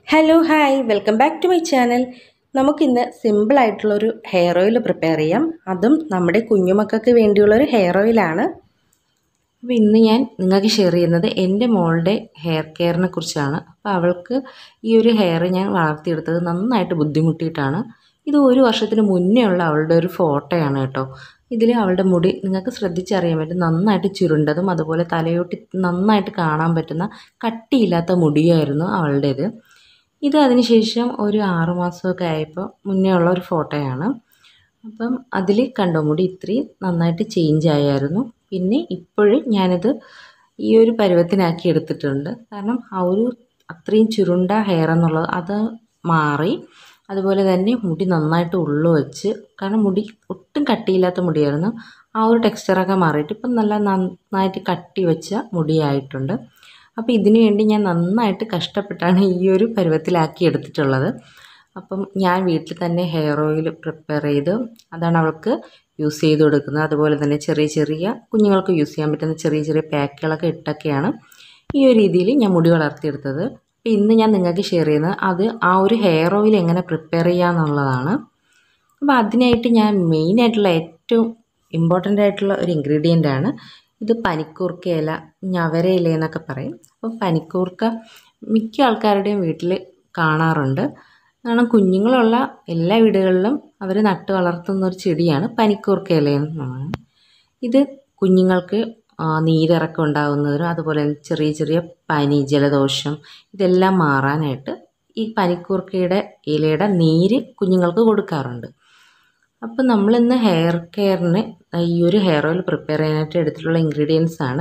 hello hi welcome back to my channel നമുക്കിന്ന് സിമ്പിളായിട്ടുള്ളൊരു hair oil prepare ചെയ്യാം അതും നമ്മുടെ കുഞ്ഞുമക്കൾക്ക് വേണ്ടിയുള്ളൊരു ഹെയർ ഓയിലാണ് അപ്പോൾ ഇന്ന് ഞാൻ നിങ്ങൾക്ക് ഷെയർ ചെയ്യുന്നത് എൻ്റെ മോളുടെ ഹെയർ കെയറിനെ കുറിച്ചാണ് അപ്പോൾ അവൾക്ക് ഈ ഒരു ഹെയർ ഞാൻ വളർത്തിയെടുത്തത് നന്നായിട്ട് ബുദ്ധിമുട്ടിയിട്ടാണ് ഇത് ഒരു വർഷത്തിന് മുന്നേ ഉള്ള അവളുടെ ഒരു ഫോട്ടോയാണ് കേട്ടോ ഇതിൽ അവളുടെ മുടി നിങ്ങൾക്ക് ശ്രദ്ധിച്ചറിയാൻ പറ്റും നന്നായിട്ട് ചുരുണ്ടതും അതുപോലെ തലയോട്ടി നന്നായിട്ട് കാണാൻ പറ്റുന്ന കട്ടിയില്ലാത്ത മുടിയായിരുന്നു അവളുടേത് ഇത് അതിനുശേഷം ഒരു ആറുമാസമൊക്കെ ആയപ്പോൾ മുന്നേ ഉള്ള ഒരു ഫോട്ടോയാണ് അപ്പം അതിൽ കണ്ടോ മുടി ഇത്രയും നന്നായിട്ട് ചേഞ്ച് ആയായിരുന്നു പിന്നെ ഇപ്പോഴും ഞാനിത് ഈ ഒരു പരുവത്തിനാക്കി എടുത്തിട്ടുണ്ട് കാരണം ആ ഒരു അത്രയും ചുരുണ്ട ഹെയർ എന്നുള്ളത് അത് മാറി അതുപോലെ തന്നെ മുടി നന്നായിട്ട് ഉള്ളു വെച്ച് കാരണം മുടി ഒട്ടും കട്ടിയില്ലാത്ത മുടിയായിരുന്നു ആ ഒരു ടെക്സ്ചറൊക്കെ മാറിയിട്ട് ഇപ്പം നല്ല നന്നായിട്ട് കട്ടി വെച്ച മുടിയായിട്ടുണ്ട് അപ്പോൾ ഇതിനു വേണ്ടി ഞാൻ നന്നായിട്ട് കഷ്ടപ്പെട്ടാണ് ഈ ഒരു പരുവത്തിലാക്കി എടുത്തിട്ടുള്ളത് അപ്പം ഞാൻ വീട്ടിൽ തന്നെ ഹെയർ ഓയിൽ പ്രിപ്പയർ ചെയ്ത് അതാണ് അവൾക്ക് യൂസ് ചെയ്ത് കൊടുക്കുന്നത് അതുപോലെ തന്നെ ചെറിയ ചെറിയ കുഞ്ഞുങ്ങൾക്ക് യൂസ് ചെയ്യാൻ പറ്റുന്ന ചെറിയ ചെറിയ പാക്കുകളൊക്കെ ഇട്ടൊക്കെയാണ് ഈ ഒരു രീതിയിൽ ഞാൻ മുടി വളർത്തിയെടുത്തത് അപ്പോൾ ഇന്ന് ഞാൻ നിങ്ങൾക്ക് ഷെയർ ചെയ്യുന്നത് അത് ആ ഒരു ഹെയർ ഓയിൽ എങ്ങനെ പ്രിപ്പയർ ചെയ്യാന്നുള്ളതാണ് അപ്പോൾ അതിനായിട്ട് ഞാൻ മെയിനായിട്ടുള്ള ഏറ്റവും ഇമ്പോർട്ടൻ്റ് ആയിട്ടുള്ള ഒരു ഇൻഗ്രീഡിയൻ്റ് ആണ് ഇത് പനിക്കൂർക്ക ഇല ഞവര ഇല എന്നൊക്കെ പറയും അപ്പോൾ പനിക്കൂർക്ക മിക്ക ആൾക്കാരുടെയും വീട്ടിൽ കാണാറുണ്ട് കാരണം കുഞ്ഞുങ്ങളുള്ള എല്ലാ വീടുകളിലും അവർ നട്ട് വളർത്തുന്ന ഒരു ചെടിയാണ് പനിക്കൂർക്ക ഇല എന്നാണ് ഇത് കുഞ്ഞുങ്ങൾക്ക് നീരിറക്കം ഉണ്ടാകുന്നതിനും അതുപോലെ ചെറിയ ചെറിയ പനി ജലദോഷം ഇതെല്ലാം മാറാനായിട്ട് ഈ പനിക്കൂർക്കയുടെ ഇലയുടെ നീര് കുഞ്ഞുങ്ങൾക്ക് കൊടുക്കാറുണ്ട് അപ്പോൾ നമ്മളിന്ന് ഹെയർ കെയറിന് ഈ ഒരു ഹെയർ ഓയിൽ പ്രിപ്പയർ ചെയ്യാനായിട്ട് എടുത്തിട്ടുള്ള ഇൻഗ്രീഡിയൻസ് ആണ്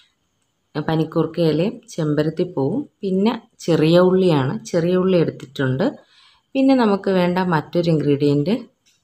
പനിക്കൂർക്ക ഇലയും ചെമ്പരത്തിപ്പൂവും പിന്നെ ചെറിയ ഉള്ളിയാണ് ചെറിയ ഉള്ളി എടുത്തിട്ടുണ്ട് പിന്നെ നമുക്ക് വേണ്ട മറ്റൊരു ഇൻഗ്രീഡിയൻറ്റ്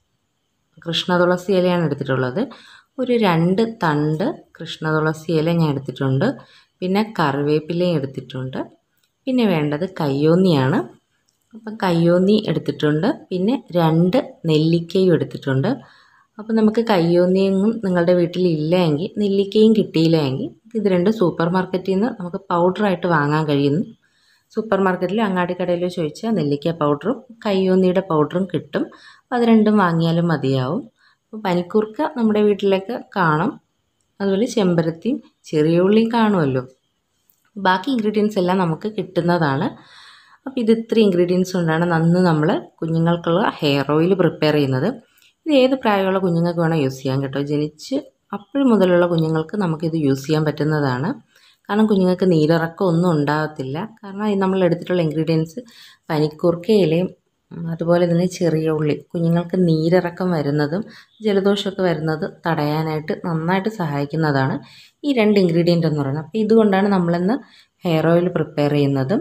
കൃഷ്ണതുളസി ഇലയാണ് എടുത്തിട്ടുള്ളത് ഒരു രണ്ട് തണ്ട് കൃഷ്ണതുളസി ഇല ഞാൻ എടുത്തിട്ടുണ്ട് പിന്നെ കറിവേപ്പിലയും എടുത്തിട്ടുണ്ട് പിന്നെ വേണ്ടത് കയ്യോന്നിയാണ് അപ്പം കയ്യോന്നി എടുത്തിട്ടുണ്ട് പിന്നെ രണ്ട് നെല്ലിക്കയും എടുത്തിട്ടുണ്ട് അപ്പോൾ നമുക്ക് കയ്യോന്നിയും നിങ്ങളുടെ വീട്ടിൽ ഇല്ല എങ്കിൽ നെല്ലിക്കയും കിട്ടിയില്ല എങ്കിൽ ഇത് രണ്ട് സൂപ്പർ മാർക്കറ്റിൽ നിന്ന് നമുക്ക് പൗഡറായിട്ട് വാങ്ങാൻ കഴിയുന്നു സൂപ്പർ മാർക്കറ്റിൽ അങ്ങാടിക്കടയിലോ ചോദിച്ചാൽ നെല്ലിക്ക പൗഡറും കയ്യോന്നിയുടെ പൗഡറും കിട്ടും അപ്പോൾ അത് രണ്ടും വാങ്ങിയാലും മതിയാവും അപ്പോൾ പനിക്കൂർക്ക നമ്മുടെ വീട്ടിലേക്ക് കാണും അതുപോലെ ചെമ്പരത്തിയും ചെറിയ ഉള്ളിയും കാണുമല്ലോ ബാക്കി ഇൻഗ്രീഡിയൻസ് എല്ലാം നമുക്ക് കിട്ടുന്നതാണ് അപ്പോൾ ഇത് ഇത്രയും ഇൻഗ്രീഡിയൻസ് കൊണ്ടാണ് അന്ന് നമ്മൾ കുഞ്ഞുങ്ങൾക്കുള്ള ഹെയർ ഓയിൽ പ്രിപ്പയർ ചെയ്യുന്നത് ഇത് ഏത് പ്രായമുള്ള കുഞ്ഞുങ്ങൾക്ക് വേണം യൂസ് ചെയ്യാൻ കേട്ടോ ജനിച്ച് അപ്പോൾ മുതലുള്ള കുഞ്ഞുങ്ങൾക്ക് നമുക്കിത് യൂസ് ചെയ്യാൻ പറ്റുന്നതാണ് കാരണം കുഞ്ഞുങ്ങൾക്ക് നീരിറക്കം ഒന്നും ഉണ്ടാകത്തില്ല കാരണം നമ്മൾ എടുത്തിട്ടുള്ള ഇൻഗ്രീഡിയൻസ് പനിക്കൂർക്ക ഇലയും അതുപോലെ തന്നെ ചെറിയ ഉള്ളി കുഞ്ഞുങ്ങൾക്ക് നീരിറക്കം വരുന്നതും ജലദോഷമൊക്കെ വരുന്നത് തടയാനായിട്ട് നന്നായിട്ട് സഹായിക്കുന്നതാണ് ഈ രണ്ട് ഇൻഗ്രീഡിയൻ്റ് എന്ന് പറയുന്നത് അപ്പോൾ ഇതുകൊണ്ടാണ് നമ്മളിന്ന് ഹെയർ ഓയിൽ പ്രിപ്പയർ ചെയ്യുന്നത്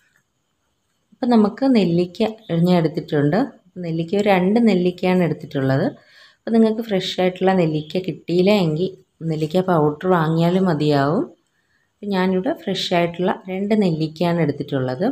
അപ്പം നമുക്ക് നെല്ലിക്ക ഞാൻ എടുത്തിട്ടുണ്ട് നെല്ലിക്ക ഒരു രണ്ട് നെല്ലിക്കയാണ് എടുത്തിട്ടുള്ളത് അപ്പോൾ നിങ്ങൾക്ക് ഫ്രഷ് ആയിട്ടുള്ള നെല്ലിക്ക കിട്ടിയില്ല എങ്കിൽ നെല്ലിക്ക പൗഡർ വാങ്ങിയാലും മതിയാവും അപ്പം ഞാനിവിടെ ഫ്രഷ് ആയിട്ടുള്ള രണ്ട് നെല്ലിക്കയാണ് എടുത്തിട്ടുള്ളത്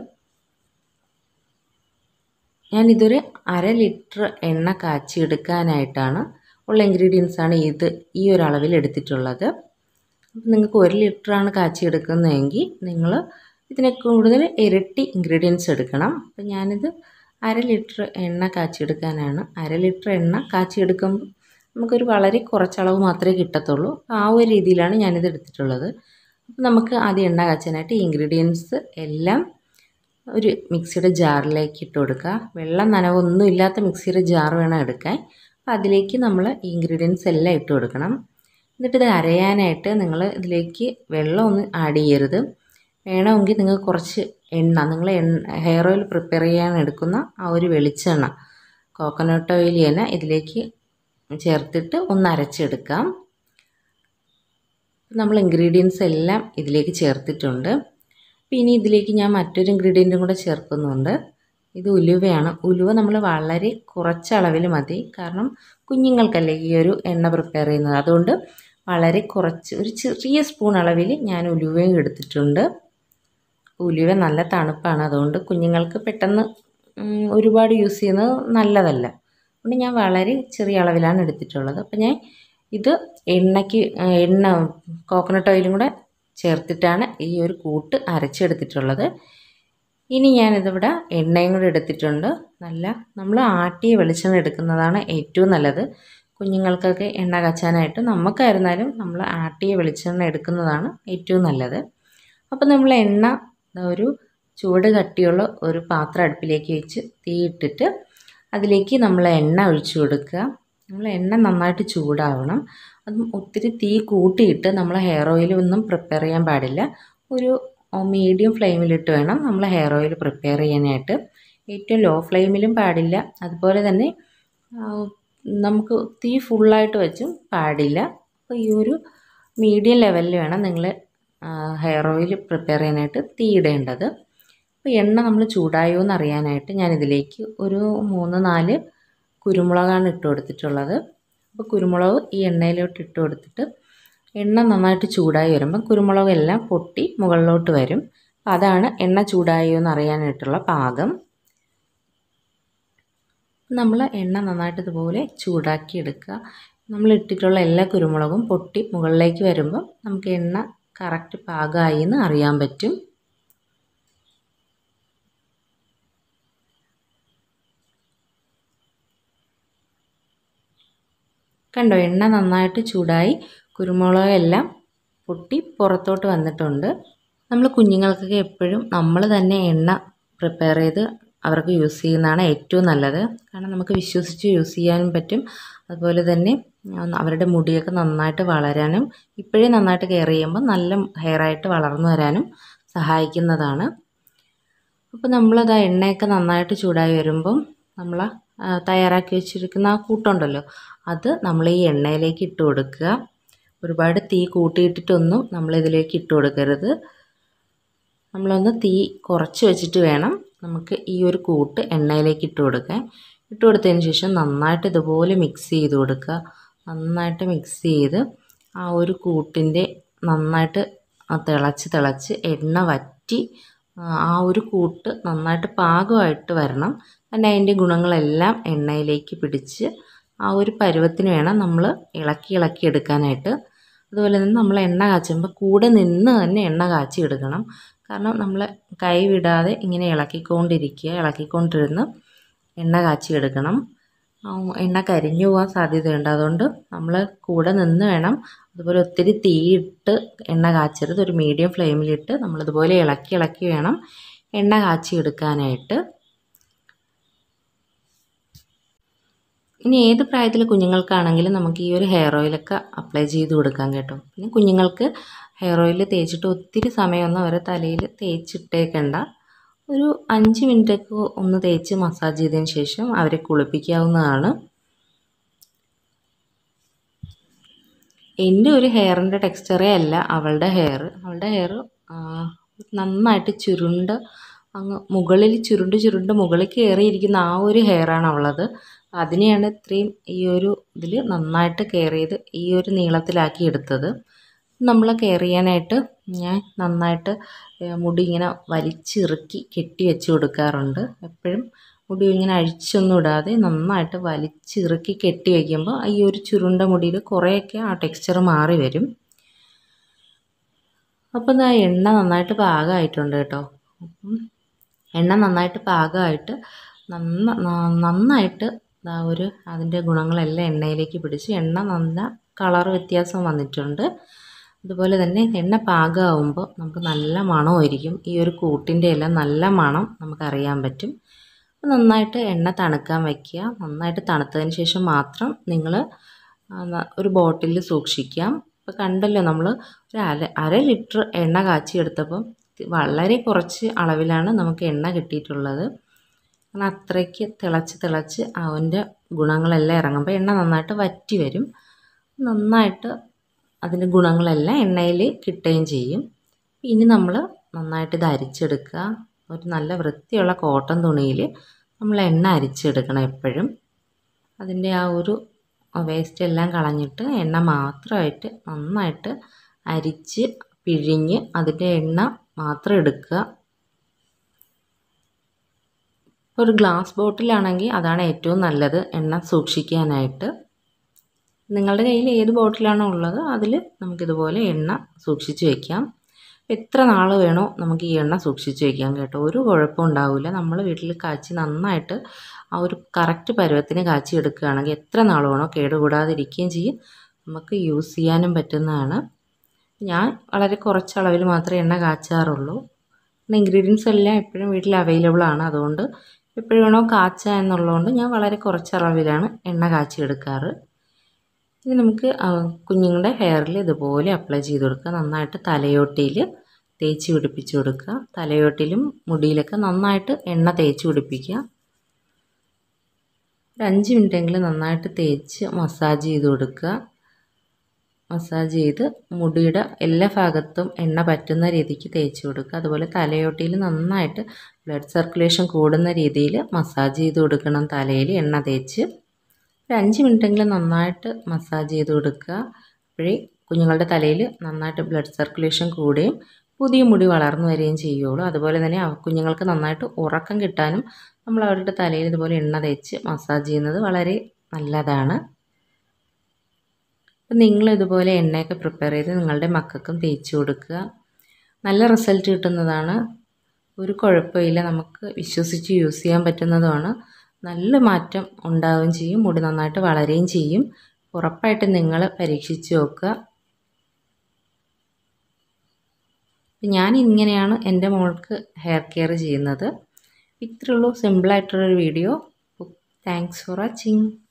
ഞാനിതൊരു അര ലിറ്റർ എണ്ണ കാച്ചിയെടുക്കാനായിട്ടാണ് ഉള്ള ഇൻഗ്രീഡിയൻസ് ആണ് ഇത് ഈ ഒരു അളവിൽ എടുത്തിട്ടുള്ളത് അപ്പം നിങ്ങൾക്ക് ഒരു ലിറ്ററാണ് കാച്ചിയെടുക്കുന്നതെങ്കിൽ നിങ്ങൾ ഇതിനെ കൂടുതൽ ഇരട്ടി ഇൻഗ്രീഡിയൻസ് എടുക്കണം അപ്പം ഞാനിത് അര ലിറ്റർ എണ്ണ കാച്ചിയെടുക്കാനാണ് അര ലിറ്റർ എണ്ണ കാച്ചിയെടുക്കുമ്പോൾ നമുക്കൊരു വളരെ കുറച്ചളവ് മാത്രമേ കിട്ടത്തുള്ളൂ ആ ഒരു രീതിയിലാണ് ഞാനിത് എടുത്തിട്ടുള്ളത് അപ്പം നമുക്ക് ആദ്യം എണ്ണ കാച്ചാനായിട്ട് ഈ ഇൻഗ്രീഡിയൻസ് എല്ലാം ഒരു മിക്സിയുടെ ജാറിലേക്ക് ഇട്ട് കൊടുക്കുക വെള്ളം നനവൊന്നും ഇല്ലാത്ത മിക്സിയുടെ ജാർ വേണം എടുക്കാൻ അപ്പോൾ അതിലേക്ക് നമ്മൾ ഈ ഇൻഗ്രീഡിയൻസ് എല്ലാം ഇട്ട് കൊടുക്കണം എന്നിട്ട് ഇത് അരയാനായിട്ട് നിങ്ങൾ ഇതിലേക്ക് വെള്ളം ഒന്നും ആഡ് ചെയ്യരുത് വേണമെങ്കിൽ നിങ്ങൾക്ക് കുറച്ച് എണ്ണ നിങ്ങൾ എണ്ണ ഹെയർ ഓയിൽ പ്രിപ്പയർ ചെയ്യാൻ എടുക്കുന്ന ആ ഒരു വെളിച്ചെണ്ണ കോക്കനട്ട് ഓയിൽ തന്നെ ഇതിലേക്ക് ചേർത്തിട്ട് ഒന്ന് അരച്ചെടുക്കാം നമ്മൾ ഇൻഗ്രീഡിയൻസ് എല്ലാം ഇതിലേക്ക് ചേർത്തിട്ടുണ്ട് പിന്നെ ഇതിലേക്ക് ഞാൻ മറ്റൊരു ഇൻഗ്രീഡിയൻറ്റും കൂടെ ചേർക്കുന്നുണ്ട് ഇത് ഉലുവയാണ് ഉലുവ നമ്മൾ വളരെ കുറച്ച് അളവിൽ മതി കാരണം കുഞ്ഞുങ്ങൾക്കല്ലേ ഈ ഒരു എണ്ണ പ്രിപ്പയർ ചെയ്യുന്നത് അതുകൊണ്ട് വളരെ കുറച്ച് ഒരു ചെറിയ സ്പൂൺ അളവിൽ ഞാൻ ഉലുവയും എടുത്തിട്ടുണ്ട് ഉലുവ നല്ല തണുപ്പാണ് അതുകൊണ്ട് കുഞ്ഞുങ്ങൾക്ക് പെട്ടെന്ന് ഒരുപാട് യൂസ് ചെയ്യുന്നത് നല്ലതല്ല അതുകൊണ്ട് ഞാൻ വളരെ ചെറിയ അളവിലാണ് എടുത്തിട്ടുള്ളത് അപ്പോൾ ഞാൻ ഇത് എണ്ണയ്ക്ക് എണ്ണ കോക്കനട്ട് ഓയിലും കൂടെ ചേർത്തിട്ടാണ് ഈ ഒരു കൂട്ട് അരച്ചെടുത്തിട്ടുള്ളത് ഇനി ഞാനിതിവിടെ എണ്ണയും കൂടി എടുത്തിട്ടുണ്ട് നല്ല നമ്മൾ ആട്ടിയ വെളിച്ചെണ്ണ എടുക്കുന്നതാണ് ഏറ്റവും നല്ലത് കുഞ്ഞുങ്ങൾക്കൊക്കെ എണ്ണ കച്ചാനായിട്ട് നമുക്കായിരുന്നാലും നമ്മൾ ആട്ടിയ വെളിച്ചെണ്ണ എടുക്കുന്നതാണ് ഏറ്റവും നല്ലത് അപ്പോൾ നമ്മൾ എണ്ണ ഒരു ചൂട് കട്ടിയുള്ള ഒരു പാത്രം അടുപ്പിലേക്ക് വെച്ച് തീയിട്ടിട്ട് അതിലേക്ക് നമ്മൾ എണ്ണ ഒഴിച്ചു കൊടുക്കുക നമ്മൾ എണ്ണ നന്നായിട്ട് ചൂടാവണം അതും ഒത്തിരി തീ കൂട്ടിയിട്ട് നമ്മൾ ഹെയർ ഓയിൽ ഒന്നും പ്രിപ്പയർ ചെയ്യാൻ പാടില്ല ഒരു മീഡിയം ഫ്ലെയിമിലിട്ട് വേണം നമ്മൾ ഹെയർ ഓയിൽ പ്രിപ്പയർ ചെയ്യാനായിട്ട് ഏറ്റവും ലോ ഫ്ലെയിമിലും പാടില്ല അതുപോലെ തന്നെ നമുക്ക് തീ ഫുള്ളായിട്ട് വെച്ചും പാടില്ല അപ്പോൾ ഈ ഒരു മീഡിയം ലെവലിൽ വേണം നിങ്ങൾ ഹെയർ ഓയിൽ പ്രിപ്പയർ ചെയ്യാനായിട്ട് തീ ഇടേണ്ടത് അപ്പോൾ എണ്ണ നമ്മൾ ചൂടായോ എന്ന് അറിയാനായിട്ട് ഞാനിതിലേക്ക് ഒരു മൂന്ന് നാല് കുരുമുളകാണ് ഇട്ട് കൊടുത്തിട്ടുള്ളത് അപ്പോൾ കുരുമുളക് ഈ എണ്ണയിലോട്ട് ഇട്ട് കൊടുത്തിട്ട് എണ്ണ നന്നായിട്ട് ചൂടായി വരുമ്പം കുരുമുളക് എല്ലാം പൊട്ടി മുകളിലോട്ട് വരും അപ്പോൾ അതാണ് എണ്ണ ചൂടായോ എന്ന് അറിയാനായിട്ടുള്ള പാകം നമ്മൾ എണ്ണ നന്നായിട്ട് ഇതുപോലെ ചൂടാക്കി എടുക്കുക നമ്മൾ ഇട്ടിട്ടുള്ള എല്ലാ കുരുമുളകും പൊട്ടി മുകളിലേക്ക് വരുമ്പം നമുക്ക് എണ്ണ കറക്റ്റ് പാകമായി എന്ന് അറിയാൻ പറ്റും കണ്ടോ എണ്ണ നന്നായിട്ട് ചൂടായി കുരുമുളകെല്ലാം പൊട്ടി പുറത്തോട്ട് വന്നിട്ടുണ്ട് നമ്മൾ കുഞ്ഞുങ്ങൾക്കൊക്കെ എപ്പോഴും നമ്മൾ തന്നെ എണ്ണ പ്രിപ്പയർ ചെയ്ത് അവർക്ക് യൂസ് ചെയ്യുന്നതാണ് ഏറ്റവും നല്ലത് കാരണം നമുക്ക് വിശ്വസിച്ച് യൂസ് ചെയ്യാനും പറ്റും അതുപോലെ തന്നെ അവരുടെ മുടിയൊക്കെ നന്നായിട്ട് വളരാനും ഇപ്പോഴേ നന്നായിട്ട് കെയർ ചെയ്യുമ്പോൾ നല്ല ഹെയറായിട്ട് വളർന്നു വരാനും സഹായിക്കുന്നതാണ് അപ്പോൾ നമ്മളത് ആ എണ്ണയൊക്കെ നന്നായിട്ട് ചൂടായി വരുമ്പം നമ്മൾ തയ്യാറാക്കി വെച്ചിരിക്കുന്ന ആ കൂട്ടുണ്ടല്ലോ അത് നമ്മൾ ഈ എണ്ണയിലേക്ക് ഇട്ട് കൊടുക്കുക ഒരുപാട് തീ കൂട്ടിയിട്ടിട്ടൊന്നും നമ്മളിതിലേക്ക് ഇട്ട് കൊടുക്കരുത് നമ്മളൊന്ന് തീ കുറച്ച് വെച്ചിട്ട് വേണം നമുക്ക് ഈ ഒരു കൂട്ട് എണ്ണയിലേക്ക് ഇട്ട് കൊടുക്കാൻ ഇട്ട് കൊടുത്തതിന് ശേഷം നന്നായിട്ട് ഇതുപോലെ മിക്സ് ചെയ്ത് കൊടുക്കുക നന്നായിട്ട് മിക്സ് ചെയ്ത് ആ ഒരു കൂട്ടിൻ്റെ നന്നായിട്ട് തിളച്ച് തിളച്ച് എണ്ണ വറ്റി ആ ഒരു കൂട്ട് നന്നായിട്ട് പാകമായിട്ട് വരണം പിന്നെ അതിൻ്റെ ഗുണങ്ങളെല്ലാം എണ്ണയിലേക്ക് പിടിച്ച് ആ ഒരു പരുവത്തിന് വേണം നമ്മൾ ഇളക്കി ഇളക്കി എടുക്കാനായിട്ട് അതുപോലെ തന്നെ നമ്മൾ എണ്ണ കാച്ചുമ്പോൾ കൂടെ നിന്ന് തന്നെ എണ്ണ കാച്ചി എടുക്കണം കാരണം നമ്മൾ കൈ വിടാതെ ഇങ്ങനെ ഇളക്കിക്കൊണ്ടിരിക്കുക ഇളക്കിക്കൊണ്ടിരുന്ന് എണ്ണ കാച്ചി എടുക്കണം എണ്ണ കരിഞ്ഞു പോകാൻ സാധ്യതയുണ്ട് അതുകൊണ്ട് നമ്മൾ കൂടെ നിന്ന് വേണം അതുപോലെ ഒത്തിരി തീയിട്ട് എണ്ണ കാച്ചരുത് ഒരു മീഡിയം ഫ്ലെയിമിലിട്ട് നമ്മളിതുപോലെ ഇളക്കി ഇളക്കി വേണം എണ്ണ കാച്ചി എടുക്കാനായിട്ട് ഇനി ഏത് പ്രായത്തിലെ കുഞ്ഞുങ്ങൾക്കാണെങ്കിലും നമുക്ക് ഈ ഒരു ഹെയർ ഓയിലൊക്കെ അപ്ലൈ ചെയ്ത് കൊടുക്കാം കേട്ടോ പിന്നെ കുഞ്ഞുങ്ങൾക്ക് ഹെയർ ഓയിൽ തേച്ചിട്ട് ഒത്തിരി സമയമൊന്നും അവരെ തലയിൽ തേച്ചിട്ടേക്കണ്ട ഒരു അഞ്ച് മിനിറ്റൊക്കെ ഒന്ന് തേച്ച് മസാജ് ചെയ്തതിന് ശേഷം അവരെ കുളിപ്പിക്കാവുന്നതാണ് എൻ്റെ ഒരു ഹെയറിൻ്റെ ടെക്സ്ചറേ അല്ല അവളുടെ ഹെയർ അവളുടെ ഹെയർ നന്നായിട്ട് ചുരുണ്ട് അങ്ങ് മുകളിൽ ചുരുണ്ട് ചുരുണ്ട് മുകളിൽ കയറിയിരിക്കുന്ന ആ ഒരു ഹെയറാണ് അവളത് അതിനെയാണ് ഇത്രയും ഈ ഒരു ഇതിൽ നന്നായിട്ട് കെയർ ചെയ്ത് ഈ ഒരു നീളത്തിലാക്കി എടുത്തത് നമ്മൾ കെയർ ചെയ്യാനായിട്ട് ഞാൻ നന്നായിട്ട് മുടി ഇങ്ങനെ വലിച്ചിറുക്കി കെട്ടി വെച്ച് കൊടുക്കാറുണ്ട് എപ്പോഴും മുടി ഇങ്ങനെ അഴിച്ചൊന്നും ഇടാതെ നന്നായിട്ട് വലിച്ചിറുക്കി കെട്ടി വയ്ക്കുമ്പോൾ ഈ ഒരു ചുരുണ്ട മുടിയിൽ കുറേയൊക്കെ ആ ടെക്സ്ചർ മാറി വരും അപ്പം ഇതാ എണ്ണ നന്നായിട്ട് പാകമായിട്ടുണ്ട് കേട്ടോ അപ്പം എണ്ണ നന്നായിട്ട് പാകമായിട്ട് നന്ന നന്നായിട്ട് ഇതാ ഒരു അതിൻ്റെ ഗുണങ്ങളെല്ലാം എണ്ണയിലേക്ക് പിടിച്ച് എണ്ണ നല്ല കളർ വ്യത്യാസം വന്നിട്ടുണ്ട് അതുപോലെ തന്നെ എണ്ണ പാകമാകുമ്പോൾ നമുക്ക് നല്ല മണമായിരിക്കും ഈ ഒരു കൂട്ടിൻ്റെ എല്ലാം നല്ല മണം നമുക്കറിയാൻ പറ്റും നന്നായിട്ട് എണ്ണ തണുക്കാൻ വയ്ക്കുക നന്നായിട്ട് തണുത്തതിന് ശേഷം മാത്രം നിങ്ങൾ ഒരു ബോട്ടിലിൽ സൂക്ഷിക്കാം ഇപ്പോൾ കണ്ടല്ലോ നമ്മൾ ഒരു അര അര ലിറ്റർ എണ്ണ കാച്ചിയെടുത്തപ്പം വളരെ കുറച്ച് അളവിലാണ് നമുക്ക് എണ്ണ കിട്ടിയിട്ടുള്ളത് കാരണം അത്രയ്ക്ക് തിളച്ച് തിളച്ച് അവൻ്റെ ഗുണങ്ങളെല്ലാം ഇറങ്ങുമ്പോൾ എണ്ണ നന്നായിട്ട് വറ്റി വരും നന്നായിട്ട് അതിൻ്റെ ഗുണങ്ങളെല്ലാം എണ്ണയിൽ കിട്ടുകയും ചെയ്യും ഇനി നമ്മൾ നന്നായിട്ട് ഇത് അരിച്ചെടുക്കുക ഒരു നല്ല വൃത്തിയുള്ള കോട്ടൺ തുണിയിൽ നമ്മൾ എണ്ണ അരിച്ചെടുക്കണം എപ്പോഴും അതിൻ്റെ ആ ഒരു വേസ്റ്റ് എല്ലാം കളഞ്ഞിട്ട് എണ്ണ മാത്രമായിട്ട് നന്നായിട്ട് അരിച്ച് പിഴിഞ്ഞ് അതിൻ്റെ എണ്ണ മാത്രം എടുക്കുക ഒരു ഗ്ലാസ് ബോട്ടിലാണെങ്കിൽ അതാണ് ഏറ്റവും നല്ലത് എണ്ണ സൂക്ഷിക്കാനായിട്ട് നിങ്ങളുടെ കയ്യിൽ ഏത് ബോട്ടിലാണോ ഉള്ളത് അതിൽ നമുക്കിതുപോലെ എണ്ണ സൂക്ഷിച്ച് വയ്ക്കാം എത്ര നാൾ വേണോ നമുക്ക് ഈ എണ്ണ സൂക്ഷിച്ച് വയ്ക്കാം കേട്ടോ ഒരു കുഴപ്പം ഉണ്ടാവില്ല നമ്മൾ വീട്ടിൽ കാച്ചി നന്നായിട്ട് ആ ഒരു കറക്റ്റ് പരുവത്തിന് കാച്ചി എടുക്കുകയാണെങ്കിൽ എത്ര നാൾ വേണോ കേടുകൂടാതിരിക്കുകയും ചെയ്യും നമുക്ക് യൂസ് ചെയ്യാനും പറ്റുന്നതാണ് ഞാൻ വളരെ കുറച്ച് അളവിൽ മാത്രമേ എണ്ണ കാച്ചാറുള്ളൂ പിന്നെ ഇൻഗ്രീഡിയൻസ് എല്ലാം എപ്പോഴും വീട്ടിൽ അവൈലബിൾ ആണ് അതുകൊണ്ട് എപ്പോഴും വേണോ കാച്ചുക എന്നുള്ളതുകൊണ്ട് ഞാൻ വളരെ കുറച്ച് അളവിലാണ് എണ്ണ കാച്ചി എടുക്കാറ് ഇനി നമുക്ക് കുഞ്ഞുങ്ങളുടെ ഹെയറിൽ ഇതുപോലെ അപ്ലൈ ചെയ്ത് കൊടുക്കുക നന്നായിട്ട് തലയോട്ടിയിൽ തേച്ച് പിടിപ്പിച്ച് കൊടുക്കുക തലയോട്ടിലും മുടിയിലൊക്കെ നന്നായിട്ട് എണ്ണ തേച്ച് പിടിപ്പിക്കുക ഒരു അഞ്ച് മിനിറ്റെങ്കിലും നന്നായിട്ട് തേച്ച് മസാജ് ചെയ്ത് കൊടുക്കുക മസാജ് ചെയ്ത് മുടിയുടെ എല്ലാ ഭാഗത്തും എണ്ണ പറ്റുന്ന രീതിക്ക് തേച്ച് കൊടുക്കുക അതുപോലെ തലയോട്ടിയിൽ നന്നായിട്ട് ബ്ലഡ് സർക്കുലേഷൻ കൂടുന്ന രീതിയിൽ മസാജ് ചെയ്ത് കൊടുക്കണം തലയിൽ എണ്ണ തേച്ച് ഒരു അഞ്ച് മിനിറ്റെങ്കിലും നന്നായിട്ട് മസാജ് ചെയ്ത് കൊടുക്കുക അപ്പോഴേ കുഞ്ഞുങ്ങളുടെ തലയിൽ നന്നായിട്ട് ബ്ലഡ് സർക്കുലേഷൻ കൂടുകയും പുതിയ മുടി വളർന്നു വരികയും ചെയ്യുള്ളൂ അതുപോലെ തന്നെ കുഞ്ഞുങ്ങൾക്ക് നന്നായിട്ട് ഉറക്കം കിട്ടാനും നമ്മൾ അവരുടെ തലയിൽ ഇതുപോലെ എണ്ണ തേച്ച് മസാജ് ചെയ്യുന്നത് വളരെ നല്ലതാണ് അപ്പം നിങ്ങൾ ഇതുപോലെ എണ്ണയൊക്കെ പ്രിപ്പയർ ചെയ്ത് നിങ്ങളുടെ മക്കൾക്കും തേച്ച് കൊടുക്കുക നല്ല റിസൾട്ട് കിട്ടുന്നതാണ് ഒരു കുഴപ്പമില്ല നമുക്ക് വിശ്വസിച്ച് യൂസ് ചെയ്യാൻ പറ്റുന്നതുമാണ് നല്ല മാറ്റം ഉണ്ടാവുകയും ചെയ്യും മുടി നന്നായിട്ട് വളരുകയും ചെയ്യും ഉറപ്പായിട്ടും നിങ്ങൾ പരീക്ഷിച്ച് നോക്കുക ഞാൻ ഇങ്ങനെയാണ് എൻ്റെ മോൾക്ക് ഹെയർ കെയർ ചെയ്യുന്നത് ഇത്രയുള്ളൂ സിമ്പിളായിട്ടുള്ളൊരു വീഡിയോ താങ്ക്സ് ഫോർ വാച്ചിങ്